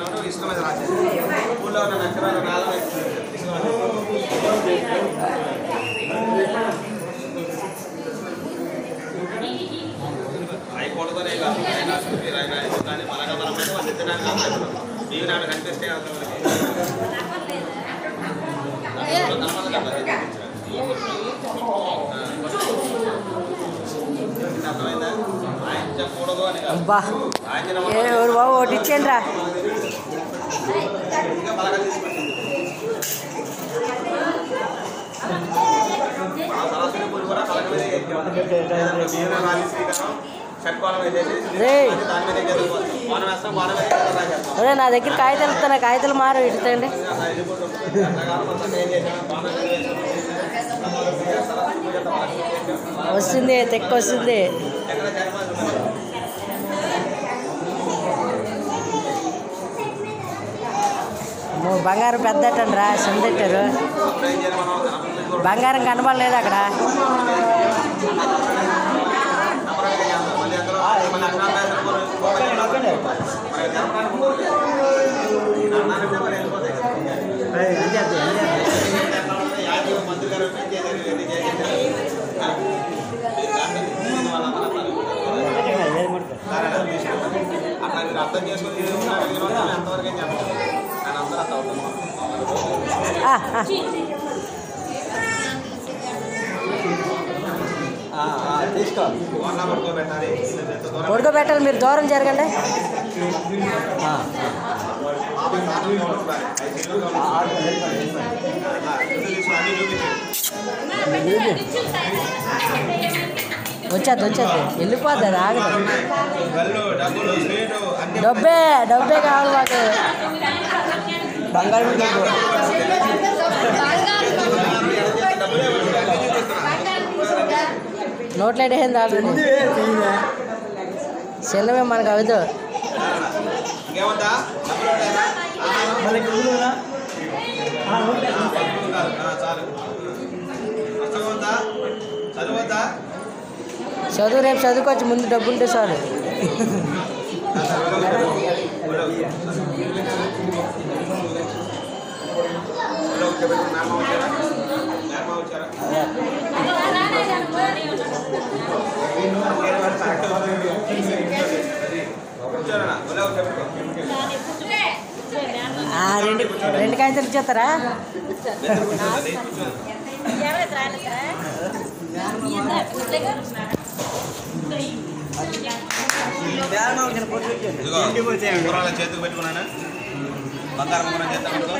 కాబట్టి ఇష్టమైన రాసేది స్కూల్లో ఉన్న అక్షరాలు నాలుగు అయిపోతుందనే కాదు ఆయన మీరు ఆయన కానీ మనగా మనం అయితే వాళ్ళు ఎత్తడానికి ఆలోచిస్తున్నాం నీవు నాకు కనిపిస్తే అర్థమైందా ఆయన చెప్పకూడదు అని కాదు అబ్బా ఆయన ఏ ఎవరు బాబు ఒకటి ఇచ్చేయండి రా ఇంకా బలగా తీసుకొచ్చింది ఆ సరస్వతి పూజ కూడా పలక మీద ఎక్కేవాళ్ళం. బియ్యం రాగి శ్రీకారం షట్కోణం వేసేసి రేయ్. దాని మీద ఎక్కేది మనం వేస్తాం మనం మీద ఎక్కేది రాసేస్తాం ఒరే నా దగ్గర కాగితాలు ఇస్తాను కాగితాలు మారు ఇటుతండి అలా వెళ్ళిపోతాం. అంతకాలం మొత్తం ఏం చేసాం? బాణం మీద వేసాం. సరస్వతి పూజ అంతా పలక మీద ఎక్కాం. వస్తుంది తెక్క వస్తుంది ఎక్కడ జరమాలి? అమ్మో, బంగారం పెద్దటండి రా సందెట్టారు అప్పుడు ఏం చేయాలి మనం? గణపతి పూజ కూడా బంగారం కనబడలేదు అక్కడ నమ్మకంగా చేస్తాం. మళ్ళీ అందులో మళ్ళీ అక్షరాలు రాసిన కొన్ని గోపనీయులు ఉన్నారు. మరి జరపడానికి ఉండదు. ఈ నాన్న కూడా వెళ్ళిపోతాయి. యాదవ మంత్రి గారు వచ్చి చేశారు, ఇవన్నీ చేశారు. ఆ? మీరు దాంట్లో తీసుకున్న వాళ్ళందరూ అన్నారు. సరేనా? అట్లా మీరు అర్థం చేసుకుని ఇది ఉన్నారు, ఇది ఉన్నారు, ఎంతవరకు ఏం చెప్పాలి కానీ అందరూ అంత అవుతుంది ఆ, ఆ. ఫోన్ నెంబర్ పడుకోబెట్టాలి ఎంత దూరం ఉడకబెట్టాలి మీరు దూరం జరగండి వచ్చేది వచ్చేది వెళ్ళిపోద్ది అది ఆగదు కళ్ళు డబ్బులు స్వీటు అన్ని డబ్బే డబ్బే కావాలి మాకు బంగారం నోట్లో ఏంది ఆల్రెడీ సెల్లమే మనకు అవదు ఇంకేముందా డబ్బులు ఉంటాయా? ఆ, చాలు పుస్తకం ఉందా చదువుద్దా చదువు రేపు చదువుకోవచ్చు ముందు డబ్బు ఉంటే చాలు ఆ, రెండు రెండు కాగితాలు ఇచ్చేస్తారా కూరల చేతికి పెట్టుకున్నాను బంగారం ఉంగరం చేద్దాం అనుకో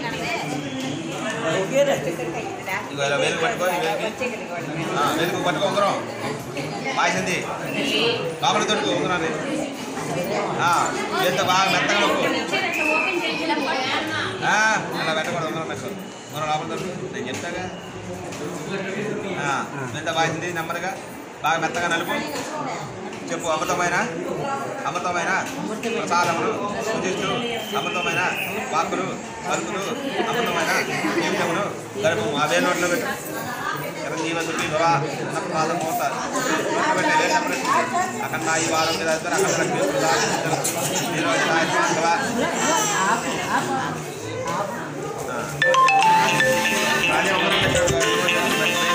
ఇగో ఇలా వేలు పట్టుకో ఈ వేలుకి ఆ, వేలుకు పట్టుకో ఉంగరం పాసింది లోపల తొడుకు ఉంగరాన్ని ఆ, చేత్తో బాగా మెత్తగా నొక్కు ఆ, అలా పెట్టకూడదు ఉంగరం పెట్టుకో ఉంగరం లోపల తొడుకు నేను చెప్తాగా ఆ, ఎంత బాసింది నెమ్మదిగా బాగా మెత్తగా నలుపు చెప్పు అమృతమైన అమృతమైన ప్రసాదములు పూజిస్తూ అమృతమైన వాక్కులు పలుకులు అమృతమైన జీవితములు గడుపు ఆ వేలు నోట్లో పెట్టు చిరంజీవసుకి దురా అన్న ప్రసాదం మోత నోట్లో పెట్టే వేలు నెమ్మది అక్కడ ఈ వారం మీద అక్కడ అక్కడ ఈరోజు నాయకులు అదే ఒకరు పెట్టాడు